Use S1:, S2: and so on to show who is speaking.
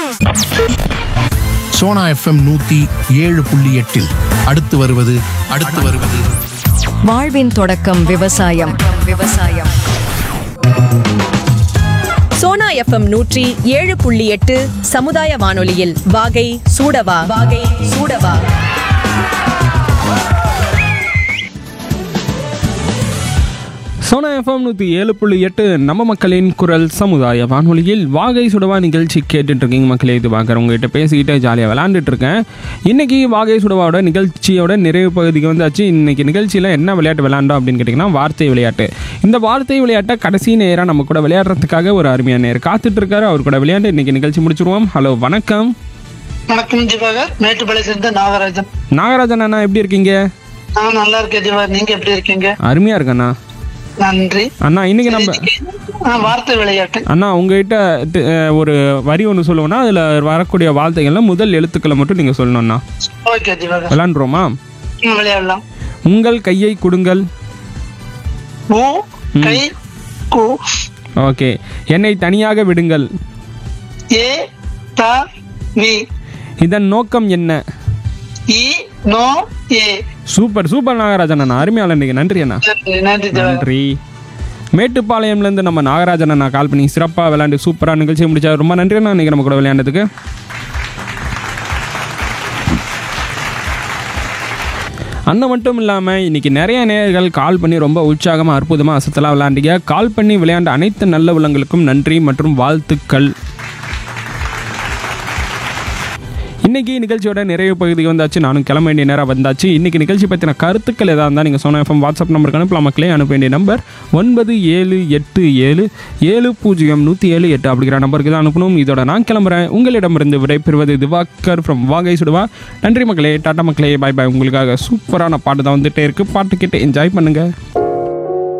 S1: Sona FM நூத்தி ஏழு புள்ளி எட்டில் அடுத்து வருவது அடுத்து வருவது
S2: வாழ்வின் தொடக்கம் விவசாயம் விவசாயம்
S3: சோனா எஃப்எம் நூற்றி ஏழு புள்ளி எட்டு சமுதாய வானொலியில் வாகை சூடவா வாகை சூடவா
S4: சோனா எஃப்எம் நூற்றி ஏழு புள்ளி எட்டு நம்ம மக்களின் குரல் சமுதாய வானொலியில் வாகை சுடவா நிகழ்ச்சி கேட்டுட்டு இருக்கீங்க மக்களே இது பார்க்குற உங்ககிட்ட பேசிக்கிட்டே ஜாலியாக விளாண்டுட்டு இருக்கேன் இன்னைக்கு வாகை சுடவாவோட நிகழ்ச்சியோட நிறைவு பகுதிக்கு வந்தாச்சு இன்னைக்கு நிகழ்ச்சியில் என்ன விளையாட்டு விளையாண்டோம் அப்படின்னு கேட்டிங்கன்னா வார்த்தை விளையாட்டு இந்த வார்த்தை விளையாட்டை கடைசி நேரம் நம்ம கூட விளையாடுறதுக்காக ஒரு அருமையான நேர் காத்துட்டு இருக்காரு அவர் கூட விளையாண்டு இன்னைக்கு நிகழ்ச்சி முடிச்சிருவோம் ஹலோ வணக்கம்
S5: வணக்கம் திவாகர் மேட்டுப்பாளைய சேர்ந்த நாகராஜன்
S4: நாகராஜன் அண்ணா எப்படி இருக்கீங்க
S5: நான் நல்லா இருக்கேன் திவாகர் நீங்க எப்படி இருக்கீங்க
S4: அருமையாக இருக்கண்ணா
S5: நன்றி
S4: அண்ணா இன்னைக்கு நம்ம
S5: ஆ, வார்த்தை விளையாட்டு
S4: அண்ணா உங்ககிட்ட தி- அஹ் ஒரு வரி ஒன்று சொல்லுவோன்னா அதில் வரக்கூடிய வார்த்தைகள்ல முதல் எழுத்துக்களை மட்டும் நீங்கள் சொல்லணும்ண்ணா
S5: ஓகே திவாகர்
S4: விளாண்டுருவோமா
S5: ம், விளையாடலாம்
S4: உங்கள் கையை கொடுங்கள்
S5: ஊ கை கு
S4: ஓகே என்னை தனியாக விடுங்கள்
S5: ஏ த வி
S4: இதன் நோக்கம் என்ன
S5: இ நோ ஏ
S4: சூப்பர் சூப்பர் நாகராஜன் அண்ணா அருமையாள இன்னைக்கு நன்றி அண்ணா
S5: நன்றி நன்றி திவாகர்
S4: நன்றி மேட்டுப்பாளையம்லேருந்து நம்ம நாகராஜன் அண்ணா கால் பண்ணி சிறப்பாக விளையாண்டு சூப்பராக நிகழ்ச்சி முடிச்சா ரொம்ப நன்றி அண்ணா இன்னைக்கு நம்ம கூட விளையாண்டதுக்கு அண்ணன் மட்டும் இல்லாமல் இன்னைக்கு நிறைய நேயர்கள் கால் பண்ணி ரொம்ப உற்சாகமாக அற்புதமாக அசத்தலாக விளையாண்டீங்க கால் பண்ணி விளையாண்ட அனைத்து நல்ல உள்ளங்களுக்கும் நன்றி மற்றும் வாழ்த்துக்கள் இன்னைக்கு நிகழ்ச்சியோட நிறைவு பகுதிக்கு வந்தாச்சு நானும் கிளம்ப வேண்டிய நேரம் வந்தாச்சு இன்னைக்கு நிகழ்ச்சி பற்றின கருத்துக்கள் எதாக இருந்தால் நீங்கள் சொன்ன எஃப்எம் வாட்ஸ்அப் நம்பருக்கு அனுப்பலாம் மக்களே அனுப்ப வேண்டிய நம்பர் ஒன்பது ஏழு எட்டு ஏழு ஏழு பூஜ்ஜியம் நூற்றி ஏழு எட்டு அப்படிங்கிற நம்பருக்கு தான் அனுப்பணும் இதோட நான் கிளம்புறேன் உங்களிடமிருந்து விடைபெறுவது திவாகர் ஃப்ரம் வாகை சுடுவா நன்றி மக்களே டாடா மக்களே பாய் பாய் உங்களுக்காக சூப்பரான பாட்டு தான் வந்துட்டே இருக்கு பாட்டு கேட்டு என்ஜாய் பண்ணுங்கள்